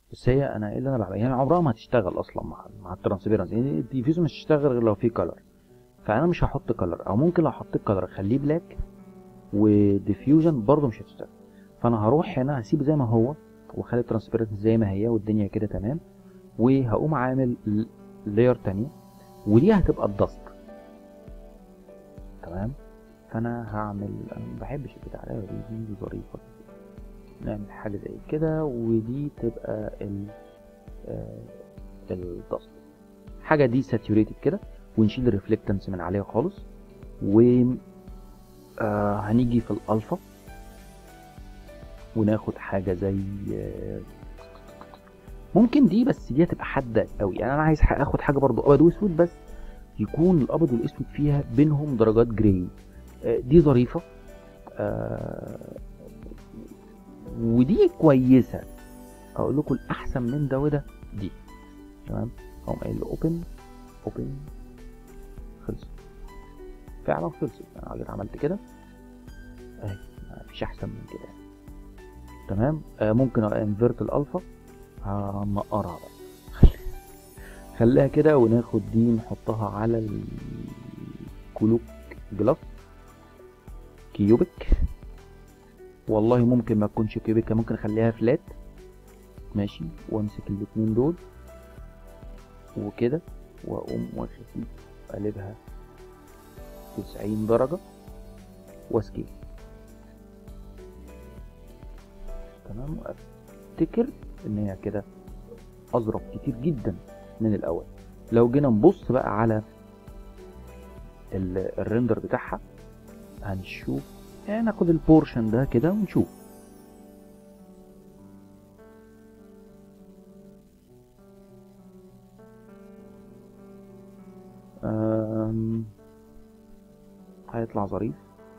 بس هي انا ايه اللي انا بعمله يعني عمرها ما هتشتغل اصلا مع مع الترانسبيرنسي يعني الديفيوجن مش هتشتغل غير لو في كلر فانا مش هحط كلر او ممكن لو حطيت كلر اخليه بلاك وديفيوجن برضه مش هتشتغل فانا هروح هنا هسيب زي ما هو واخلي الترانسبيرنسي زي ما هي والدنيا كده تمام وهقوم عامل لاير تانية ودي هتبقى الدست تمام فانا هعمل انا ما بحبش البتاع ده دي دي ظريفه نعمل حاجه زي كده ودي تبقى ال آه الدست حاجه دي ساتوريتد كده ونشيل الريفلكتنس من عليها خالص و آه هنيجي في الالفا وناخد حاجه زي آه ممكن دي بس دي هتبقى حاده قوي يعني انا عايز اخد حاجه برضو ابيض واسود بس يكون الابيض والاسود فيها بينهم درجات جراي دي ظريفه آه ودي كويسه اقول لكم الاحسن من ده وده دي تمام اقوم قايل له اوبن اوبن خلص فعلا خلصت انا جيت عملت كده اهي مفيش احسن من كده تمام آه ممكن انفرت الالفا هنقرها بقى خليها كده وناخد دي نحطها على الكلوك جلاس كيوبك والله ممكن ما تكونش كيوبك ممكن اخليها فلات ماشي وامسك الاتنين دول وكده واقوم واخد دي اقلبها تسعين درجة واسكيل تمام وافتكر ان هي كده اظرف كتير جدا من الاول لو جينا نبص بقى على الريندر بتاعها هنشوف يعني ناخد البورشن ده كده ونشوف هيطلع ظريف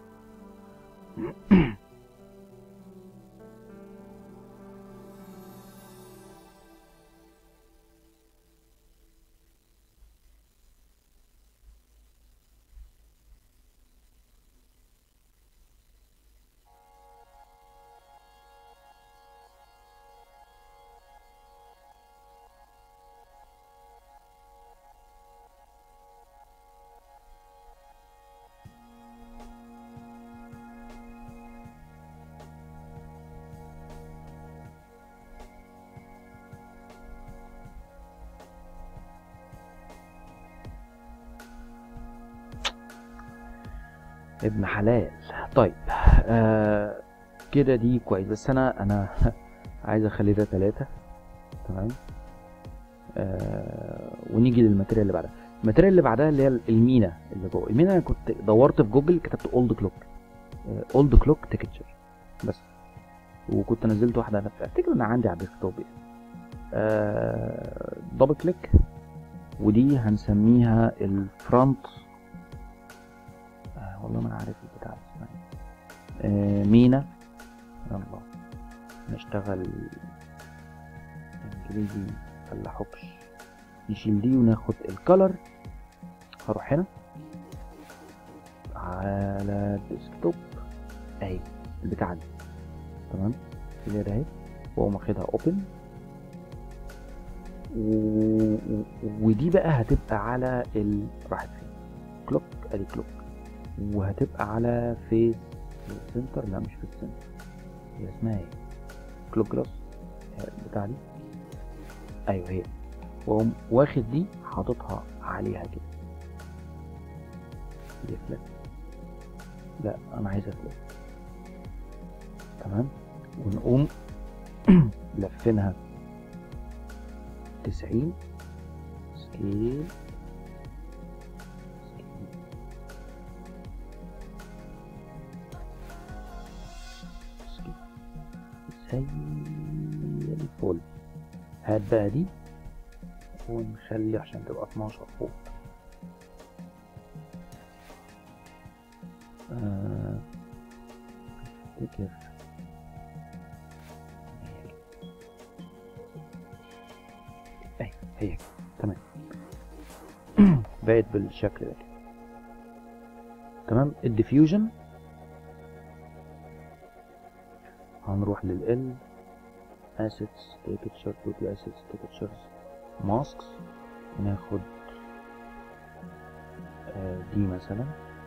ابن حلال طيب آه كده دي كويس بس انا انا عايز اخلي ده تلاتة تمام آه ونيجي للماتيريال اللي بعدها الماتيريال اللي بعدها اللي هي المينا اللي جوه المينا انا كنت دورت في جوجل كتبت اولد كلوك اولد كلوك تكتشر بس وكنت نزلت واحده انا افتكر ان عندي على الديسكتوب يعني آه دبل كليك ودي هنسميها الفرونت آه والله ما انا عارف البتاع اسمها آه مينا يلا نشتغل انجليزي فلاحوكش نشيل دي وناخد الكالر هروح هنا على الديسكتوب اهي البتاعة دي تمام كلير اهي واقوم واخدها اوبن و... و... ودي بقى هتبقى على ال... راحت فين كلوك ادي كلوك وهتبقى على فيس سنتر لا مش في السنتر هي اسمها ايه كلوك جلاس بتاع دي ايوه هي واقوم واخد دي حاططها عليها كده دي فلات لا انا عايزها فلات تمام ونقوم لفينها تسعين سكيل زي الفل هات بقى دي ونخلي عشان تبقى 12 فوق آه، افتكر اهي هي كده. تمام بقت بالشكل ده كده. تمام الديفيوجن هنروح لل assets take picture to the assets take pictures masks ناخد آه، دي مثلا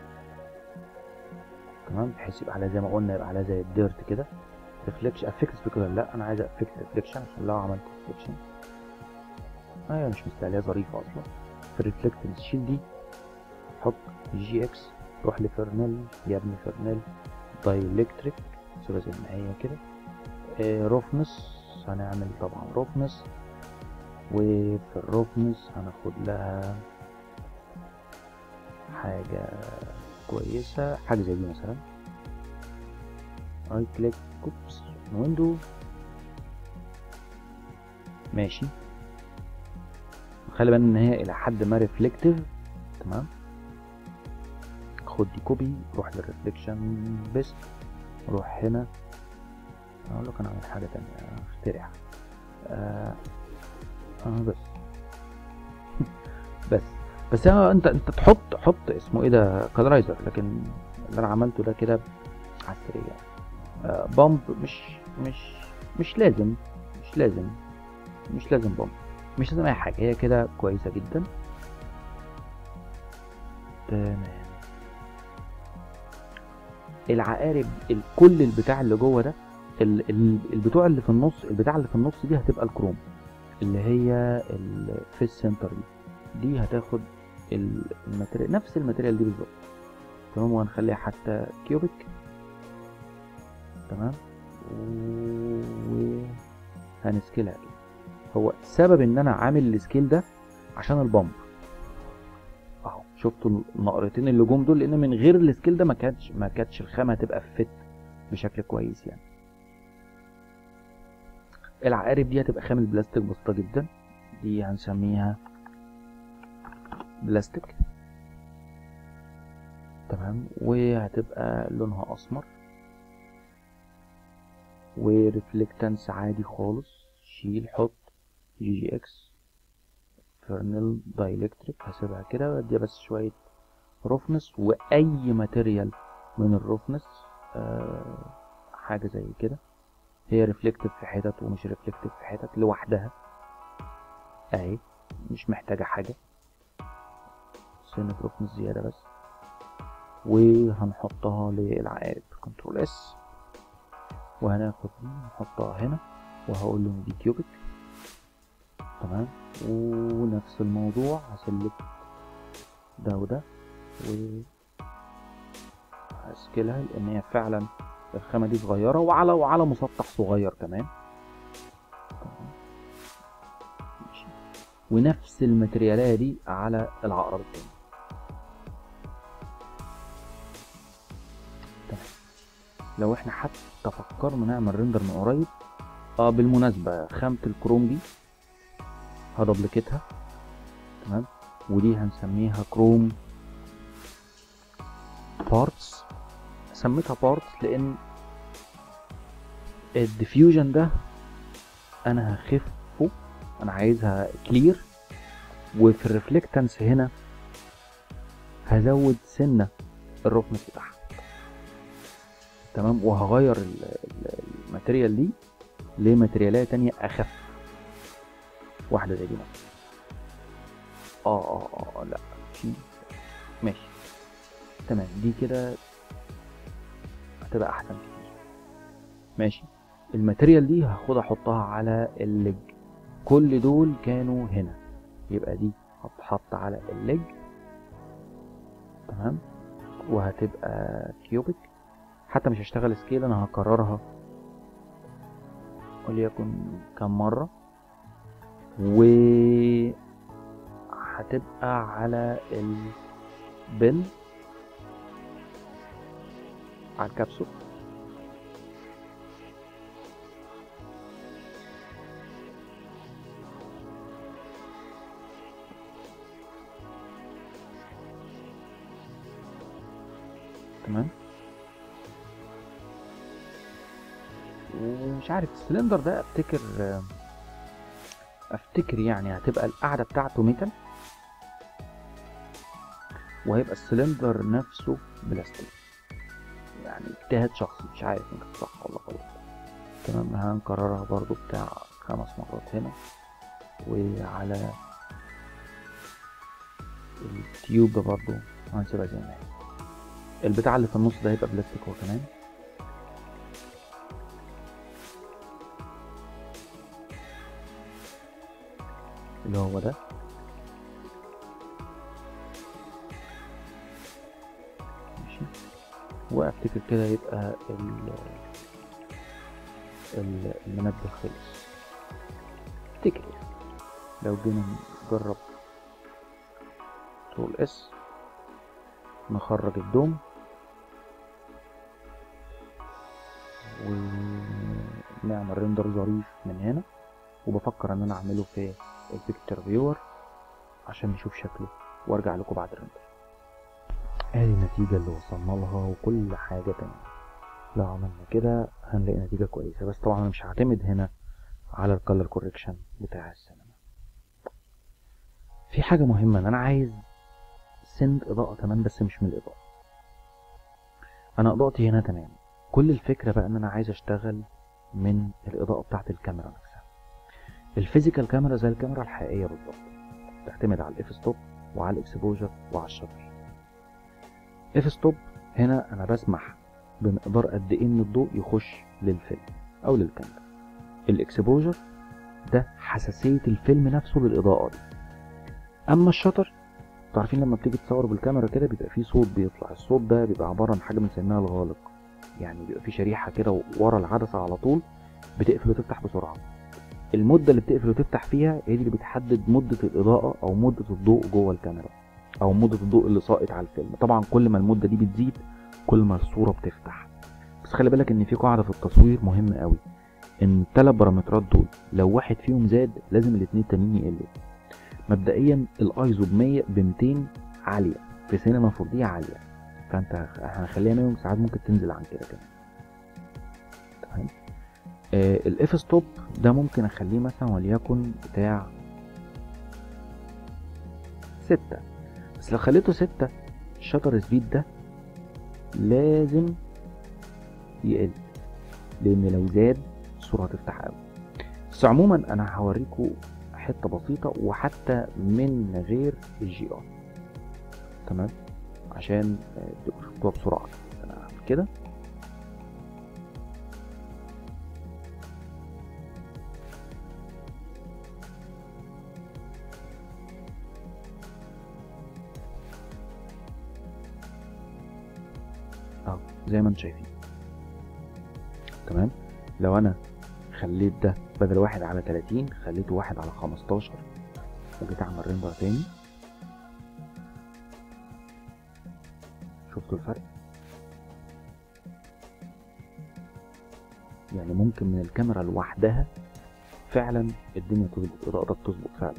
تمام بحيث يبقى عليها زي ما قلنا يبقى عليها زي الديرت كده ريفليكشن افكت سبيكولر لا انا عايز افكت ريفليكشن عشان لو عملت ريفليكشن ايوه مش مستاهله ظريفه اصلا في الريفلكتنس شيل دي حط جي اكس روح لفرنل يا ابني فرنل دايلكتريك سيبها زي ما هي كده آه روفنس هنعمل طبعا روفنس وفي الروفنس هناخد لها حاجة كويسة حاجة زي دي مثلا رايت كليك اوبس ويندو ماشي خلي بالنا ان هي الى حد ما ريفلكتيف تمام خد دي كوبي روح للريفليكشن بيست روح هنا اقول لك انا اعمل حاجه تانية اخترع آه, آه بس بس بس هو انت انت تحط حط اسمه ايه ده كالرايزر لكن اللي انا عملته ده كده على السريع آه بامب مش مش مش لازم مش لازم مش لازم بامب مش لازم اي حاجه هي كده كويسه جدا تمام العقارب الكل البتاع اللي جوه ده ال- ال- البتوع اللي في النص البتاع اللي في النص دي هتبقى الكروم اللي هي ال- في السنتر دي دي هتاخد ال- الماتيريال نفس الماتيريال دي بالظبط تمام وهنخليها حتى كيوبيك تمام وهنسكيلها كده هو سبب ان انا عامل السكيل ده عشان البامب اهو شفتوا النقرتين اللي جم دول لان من غير السكيل ده ما كانتش ما كانتش الخامه هتبقى فت بشكل كويس يعني العقارب دي هتبقى خامة بلاستيك بسيطة جدا دي هنسميها بلاستيك تمام وهتبقى لونها اسمر وريفلكتنس عادي خالص شيل حط جي جي اكس فرنل دايلكتريك هسيبها كده واديها بس شوية روفنس واي ماتيريال من الروفنس آه حاجة زي كده هي ريفلكتيف في حتت ومش ريفلكتيف في حتت لوحدها اهي مش محتاجة حاجة سنة روفنس زيادة بس وهنحطها للعقارب كنترول اس وهناخد دي نحطها هنا وهقول له دي كيوبيك تمام ونفس الموضوع هسلك ده وده و هسكلها لان هي فعلا الخامة دي صغيرة وعلى وعلى مسطح صغير كمان تمام. ماشي. ونفس الماتريالية دي على العقرب التاني تمام لو احنا حتى فكرنا نعمل ريندر من قريب اه بالمناسبة خامة الكروم دي هدبلكتها تمام ودي هنسميها كروم بارتس سميتها بارتس لان الديفيوجن ده انا هخفه انا عايزها كلير وفي الريفلكتنس هنا هزود سنة الروفنس بتاعها تمام وهغير ال- ال- الماتيريال دي لماتيريالية تانية اخف واحدة زي دي مثلا اه اه اه لا في ماشي تمام دي كده هتبقى احسن كتير ماشي الماتيريال دي هاخدها احطها على الليج كل دول كانوا هنا يبقى دي هتحط على الليج تمام وهتبقى كيوبيك حتى مش هشتغل سكيل انا هكررها وليكن كم مرة و هتبقى على البن على الكبسول تمام ومش عارف السلندر ده افتكر افتكر يعني هتبقى القاعدة بتاعته ميتال وهيبقى السلندر نفسه بلاستيك يعني اجتهاد شخصي مش عارف يمكن صح ولا غلط تمام هنكررها برضو بتاع خمس مرات هنا وعلى التيوب ده برضو هنسيبها زي ما هي البتاع اللي في النص ده هيبقى بلاستيك هو كمان اللي هو ده ماشي وافتكر كده يبقى ال ال- المنبه خلص افتكر يعني. لو جينا نجرب طول اس نخرج الدوم ونعمل ريندر ظريف من هنا وبفكر ان انا اعمله في البيكتشر فيور عشان نشوف شكله وارجع لكم بعد الريندر ادي النتيجة اللي وصلنا لها وكل حاجة تمام لو عملنا كده هنلاقي نتيجة كويسة بس طبعا انا مش هعتمد هنا على الكالر كوريكشن بتاع السينما في حاجة مهمة ان انا عايز سند اضاءة كمان بس مش من الاضاءة انا اضاءتي هنا تمام كل الفكرة بقى ان انا عايز اشتغل من الاضاءة بتاعت الكاميرا نفسها الفيزيكال كاميرا زي الكاميرا الحقيقية بالظبط تعتمد على الاف ستوب وعلى الاكسبوجر وعلى الشطر اف ستوب هنا انا بسمح بمقدار قد ايه من الضوء يخش للفيلم او للكاميرا الاكسبوجر ده حساسية الفيلم نفسه للإضاءة دي أما الشطر انتوا عارفين لما بتيجي تصور بالكاميرا كده بيبقى فيه صوت بيطلع الصوت ده بيبقى عبارة عن حاجة بنسميها الغالق يعني بيبقى فيه شريحة كده ورا العدسة على طول بتقفل وتفتح بسرعة المدة اللي بتقفل وتفتح فيها هي دي اللي بتحدد مدة الإضاءة أو مدة الضوء جوه الكاميرا أو مدة الضوء اللي ساقط على الفيلم طبعا كل ما المدة دي بتزيد كل ما الصورة بتفتح بس خلي بالك إن في قاعدة في التصوير مهمة قوي إن التلات بارامترات دول لو واحد فيهم زاد لازم الاتنين التانيين يقلوا مبدئيا الايزو ب 100 ب 200 عاليه في سينما 4 دي عاليه فانت هنخليها 100 ساعات ممكن تنزل عن كده كمان تمام آه الاف ستوب ده ممكن اخليه مثلا وليكن بتاع ستة بس لو خليته ستة الشطر سبيد ده لازم يقل لان لو زاد الصورة هتفتح قوي بس عموما انا هوريكم حته بسيطه وحتى من غير الجي ار تمام عشان آه، تبقوا شفتوها بسرعه انا هعمل كده اهو زي ما انتم شايفين تمام لو انا خليت ده بدل واحد على 30 خليته واحد على 15 وجيت اعمل ريندر تاني شفتوا الفرق يعني ممكن من الكاميرا لوحدها فعلا الدنيا تظبط الاضاءة تظبط فعلا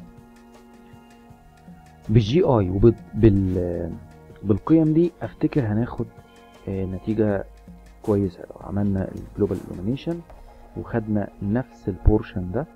بالجي اي وبال بالقيم دي افتكر هناخد آه، نتيجة كويسة لو عملنا الجلوبال illumination وخدنا نفس البورشن ده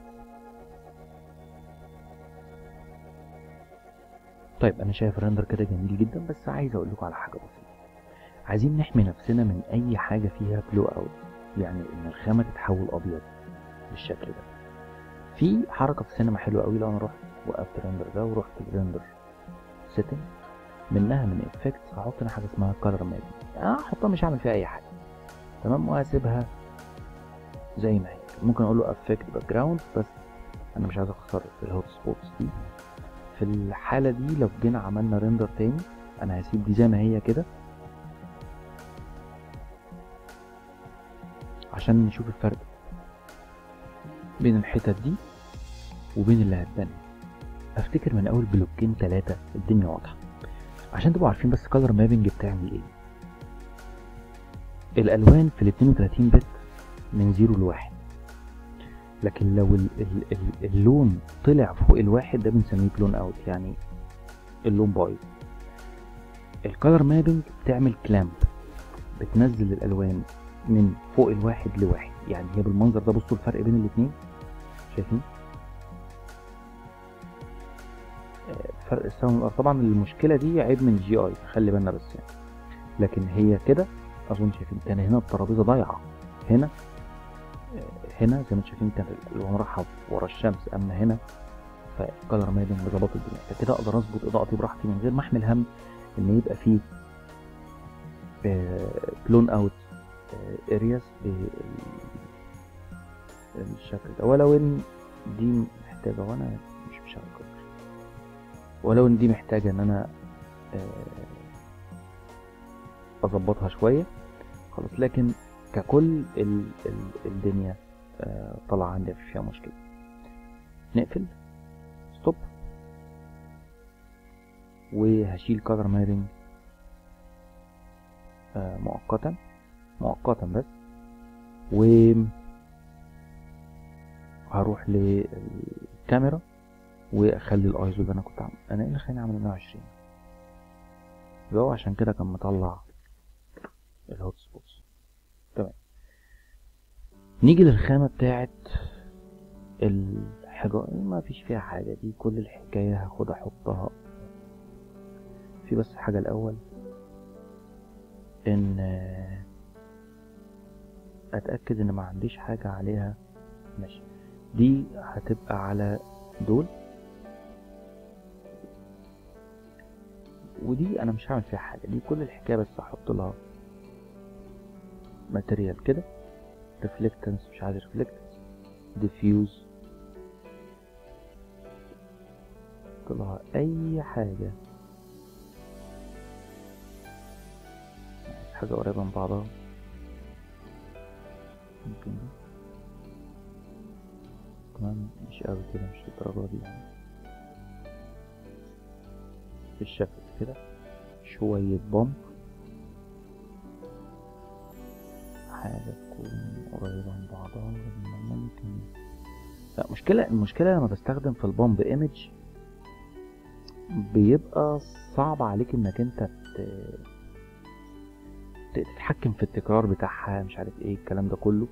طيب انا شايف الرندر كده جميل جدا بس عايز اقول لكم على حاجه بسيطه عايزين نحمي نفسنا من اي حاجه فيها بلو اوت يعني ان الخامه تتحول ابيض بالشكل ده في حركه في السينما حلوه قوي لو انا رحت وقفت الرندر ده ورحت الرندر سيتنج منها من افكتس هحط هنا حاجه اسمها كلر ماب هحطها مش هعمل فيها اي حاجه تمام وهسيبها زي ما هي ممكن اقول له افكت باك جراوند بس انا مش عايز اخسر الهوت سبوتس دي في الحالة دي لو جينا عملنا ريندر تاني انا هسيب دي زي ما هي كده عشان نشوف الفرق بين الحتت دي وبين اللي هتبني افتكر من اول بلوكين تلاتة الدنيا واضحة عشان تبقوا عارفين بس كلر مابنج بتعمل ايه الالوان في ال 32 بت من زيرو لواحد لكن لو ال ال ال اللون طلع فوق الواحد ده بنسميه بلون اوت يعني اللون بايظ الكالر مابنج بتعمل كلامب بتنزل الالوان من فوق الواحد لواحد يعني هي بالمنظر ده بصوا الفرق بين الاتنين شايفين آه، فرق السما والارض طبعا المشكله دي عيب من الجي اي خلي بالنا بس يعني لكن هي كده اظن شايفين كان هنا الترابيزه ضايعه هنا هنا زي ما انتم شايفين كان الالوان رايحه ورا الشمس اما هنا فالكالر ميدنج ظبط الدنيا فكده اقدر اظبط اضاءتي براحتي من غير ما احمل هم ان يبقى فيه بلون اوت ارياز بالشكل ده ولو ان دي محتاجه وانا مش مشغل كلر ولو ان دي محتاجه ان انا آه، اظبطها شويه خلاص لكن ككل ال ال الدنيا آه، طالعه عندي مفيش فيها مشكله نقفل ستوب وهشيل كالر مايرنج مؤقتا مؤقتا بس و هروح للكاميرا واخلي الايزو اللي انا كنت عامل انا ايه اللي خليني اعمل 120 يبقى هو عشان كده كان مطلع الهوت سبوتس تمام نيجي للخامة بتاعت الحجارة ما فيش فيها حاجة دي كل الحكاية هاخد احطها في بس حاجة الاول ان اتأكد ان ما عنديش حاجة عليها ماشي دي هتبقى على دول ودي انا مش هعمل فيها حاجة دي كل الحكاية بس هحط لها ماتيريال كده ريفلكتنس مش عايز ريفلكتنس ديفيوز لها اي حاجة حاجة قريبة من بعضها ممكن دي كمان مش قوي كده مش للدرجة دي يعني بالشكل كده شوية بامب حاجة تكون قريبة من بعضها ممكن لا مشكلة المشكلة لما بستخدم في البامب ايمج بيبقى صعب عليك انك انت ت- تتحكم في التكرار بتاعها مش عارف ايه الكلام ده كله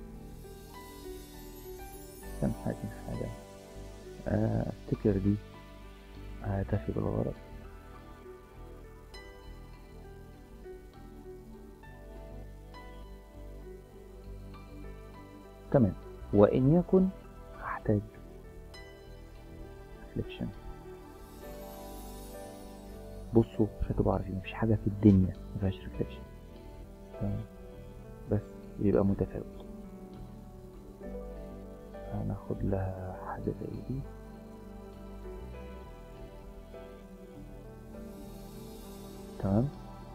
كان حاجة حاجة آه، افتكر دي هتفي بالغرض تمام وإن يكن هحتاج ريفليكشن بصوا مش هتبقوا عارفين مفيش حاجة في الدنيا مفيهاش ريفليكشن بس يبقى متفاوت هناخد لها حاجة زي دي تمام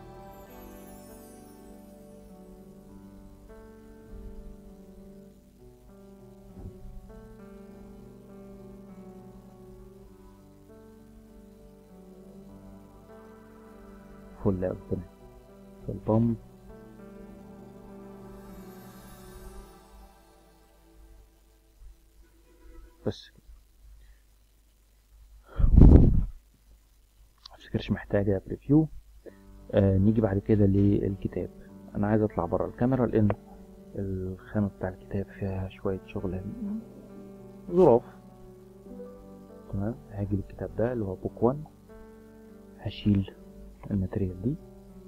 فل أوي تمام فالبامب بس كده مفتكرش محتاجة بريفيو آه نيجي بعد كده للكتاب انا عايز اطلع بره الكاميرا لان الخامة بتاع الكتاب فيها شوية شغل ظراف تمام هاجي للكتاب ده اللي هو بوك 1 هشيل الماتريال دي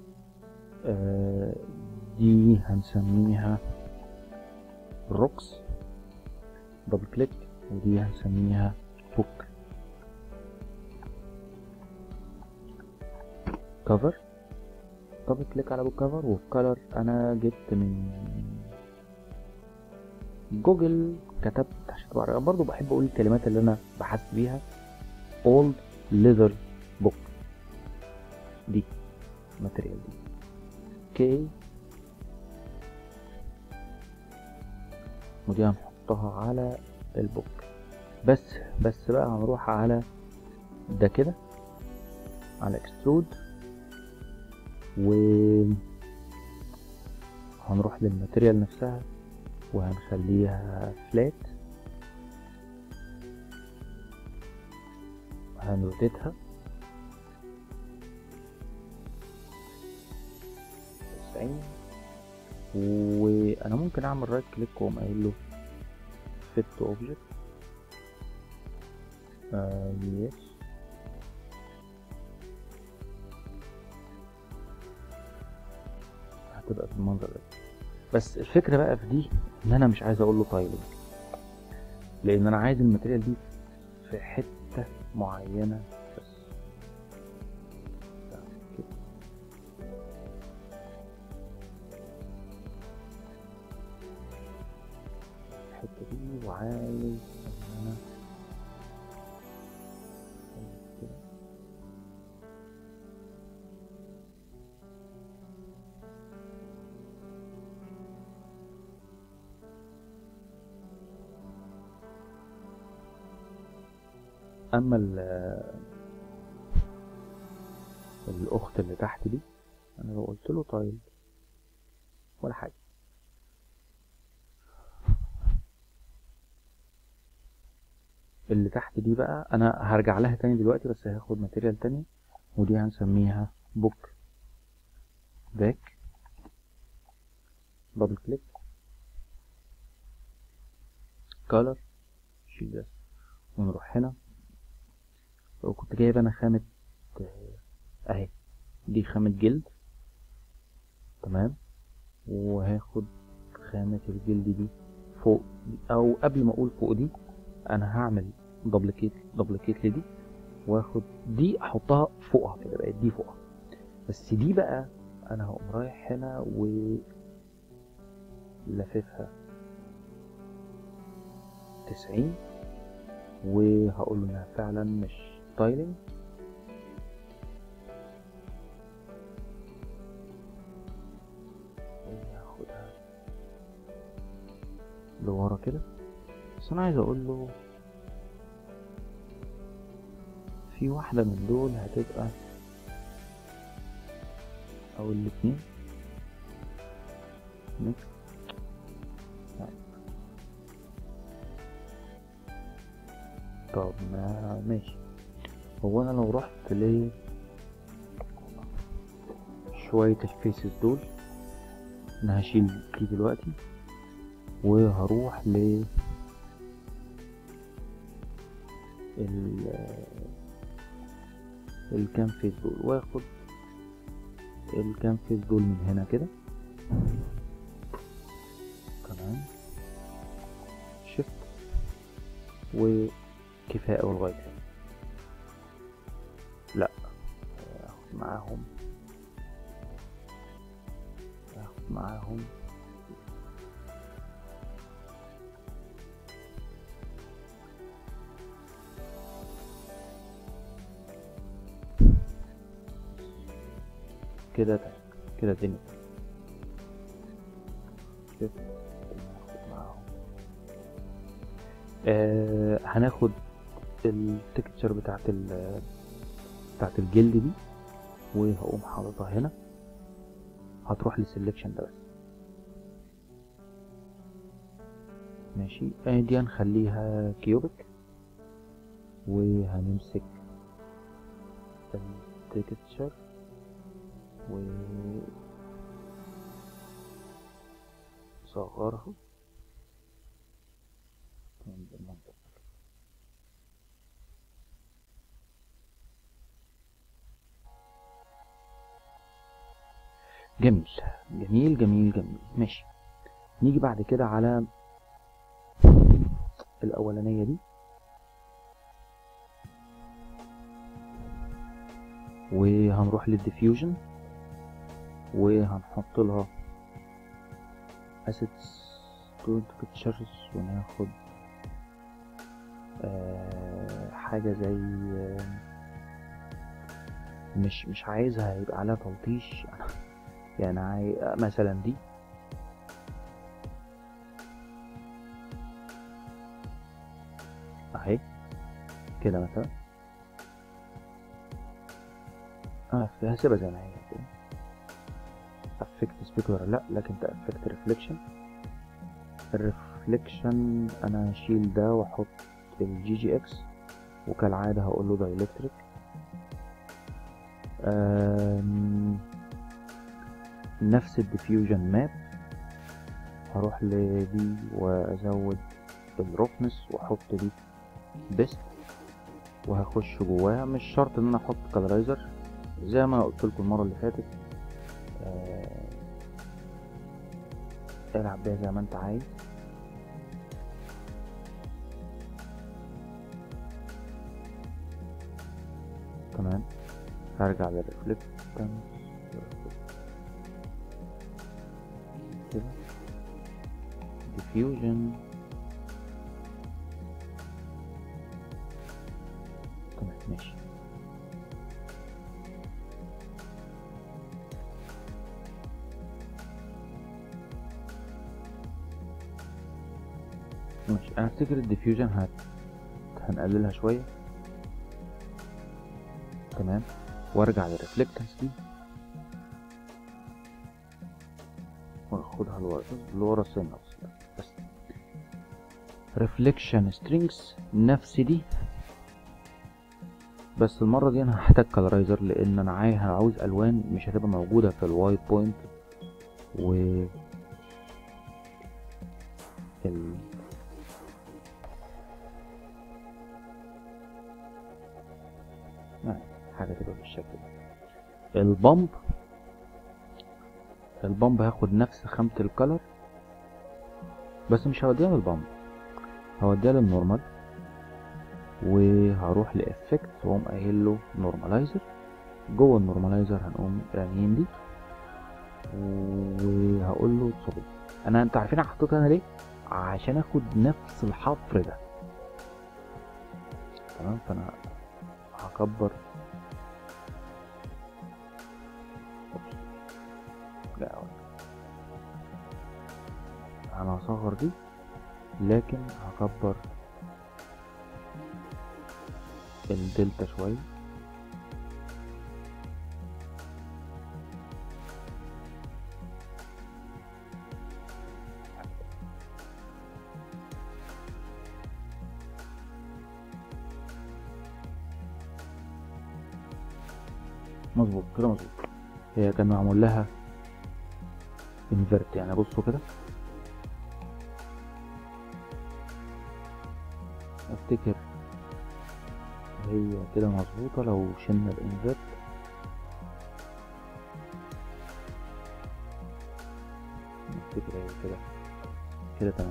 آه دي هنسميها روكس دبل كليك ودي هنسميها بوك كفر دبل كليك على بوك كفر وفي كلر انا جبت من جوجل كتبت عشان تبقى عارف. برضه بحب اقول الكلمات اللي انا بحثت بيها old leather book دي الماتريال دي اوكي ودي هنحطها على البوك بس بس بقى هنروح على ده كده على اكسترود و هنروح للماتيريال نفسها وهنخليها فلات هنروتيتها تسعين وانا ممكن اعمل رايت كليك واقوم قايل له fit object آه yes هتبقى بالمنظر ده بس الفكرة بقى في دي ان انا مش عايز اقول له تايلنج لان انا عايز الماتيريال دي في حتة معينة بس كده. الحتة دي وعايز ان انا أخلي كده. اما ال الاخت اللي تحت دي انا لو قلت له تايل ولا حاجه اللي تحت دي بقى انا هرجع لها تاني دلوقتي بس هاخد ماتيريال تاني ودي هنسميها بوك باك دبل كليك كولر شيل ده ونروح هنا لو كنت جايب انا خامة آه، اهي دي خامة جلد تمام وهاخد خامة الجلد دي فوق دي او قبل ما اقول فوق دي انا هعمل دبليكيت دبليكيت لدي واخد دي احطها فوقها كده بقت دي فوقها بس دي بقى انا هقوم رايح هنا و لاففها تسعين وهقول له انها فعلا مش تايلنج هاخدها لورا كده بس انا عايز اقول له في واحدة من دول هتبقى او الاتنين ميكس لا. طب ما ماشي هو انا لو رحت ل شوية الفيسز دول انا هشيل دي دلوقتي وهروح ل ال الكام فيس دول واخد الكام فيس دول من هنا كده تمام شيفت وكفاءة لغاية هنا لا اخد معاهم اخد معاهم كده تمام كده الدنيا تمام. شوف هناخد معاهم آه هناخد التكتشر بتاعت ال بتاعت الجلد دي وهقوم حاططها هنا هتروح للسلكشن ده بس ماشي آه دي هنخليها كيوبك وهنمسك التكتشر و صغرها بالمنظر ده. جميل جميل جميل جميل ماشي نيجي بعد كده على الأولانية دي وهنروح للديفيوجن وهنحط لها assets to pictures وناخد آه حاجة زي آه مش مش عايزها يبقى عليها تلطيش يعني عاي... مثلا دي اهي كده مثلا اه هسيبها زي ما هي كده افكت سبيكولر لا لكن ده افكت ريفليكشن الريفليكشن انا هشيل ده واحط الجي جي اكس وكالعادة هقول له دايلكتريك نفس الديفيوجن ماب هروح لدي وازود الروفنس واحط دي بيست وهخش جواها مش شرط ان انا احط كالرايزر زي ما قلت لكم المره اللي فاتت آه العب بيها زي ما انت عايز تمام هرجع للريفلكتنس كده diffusion تمام ماشي ماشي انا افتكر الديفيوجن هت هنقللها شوية تمام وارجع للريفلكتنس دي واخدها لورا لورا سنة بس بس ريفليكشن سترينجز نفس دي بس المرة دي انا هحتاج كالرايزر لان انا عايز عاوز الوان مش هتبقى موجودة في الوايت بوينت و ال... يعني حاجة تبقى بالشكل ده البامب البامب هاخد نفس خامة الكلر بس مش هوديها للبامب هوديها للنورمال وهروح لافكت واقوم قايل له نورماليزر جوه النورماليزر هنقوم رامين دي وهقول له اتظبط انا انت عارفين انا حطيتها انا ليه عشان اخد نفس الحفر ده تمام فانا هكبر لا انا هصغر دي لكن هكبر الدلتا شوية مظبوط كده مظبوط هي كان معمول لها انفرت يعني بصوا كده افتكر هي كده مظبوطة لو شلنا الانفرت افتكر هي كده كده تمام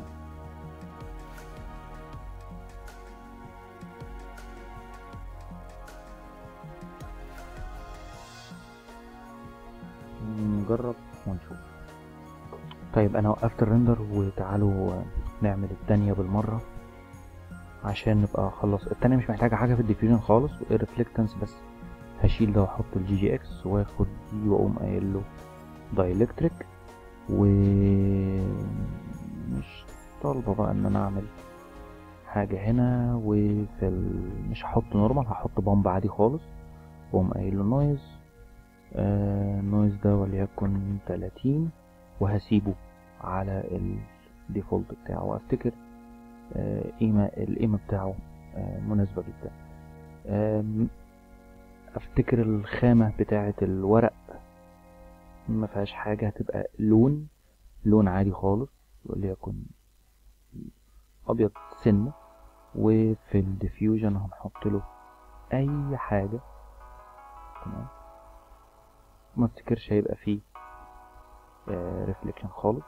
نجرب ونشوف طيب انا وقفت الريندر وتعالوا نعمل التانية بالمرة عشان نبقى خلص التانية مش محتاجة حاجة في الديفيوجن خالص والريفلكتنس بس هشيل ده واحط الجي جي اكس واخد دي واقوم قايل له دايلكتريك و مش طالبة بقى ان انا اعمل حاجة هنا وفي ال... مش هحط نورمال هحط بامب عادي خالص واقوم قايل له نويز آه نويز ده وليكن تلاتين وهسيبه على الديفولت بتاعه وافتكر آه قيمة القيمة بتاعه آه مناسبة جدا آه افتكر الخامة بتاعة الورق ما فيهاش حاجة هتبقى لون لون عادي خالص وليكن ابيض سنة وفي الديفيوجن هنحط له اي حاجة تمام ما افتكرش هيبقى فيه ريفليكشن خالص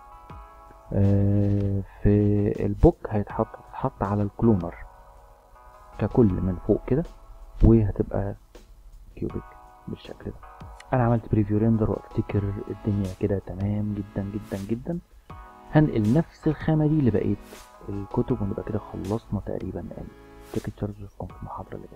آه في البوك هيتحط هتتحط على الكلونر ككل من فوق كده وهتبقى كيوبيك بالشكل ده انا عملت بريفيو ريندر وافتكر الدنيا كده تمام جدا جدا جدا هنقل نفس الخامة دي لبقية الكتب ونبقى كده خلصنا تقريبا التيكتشرز في المحاضرة اللي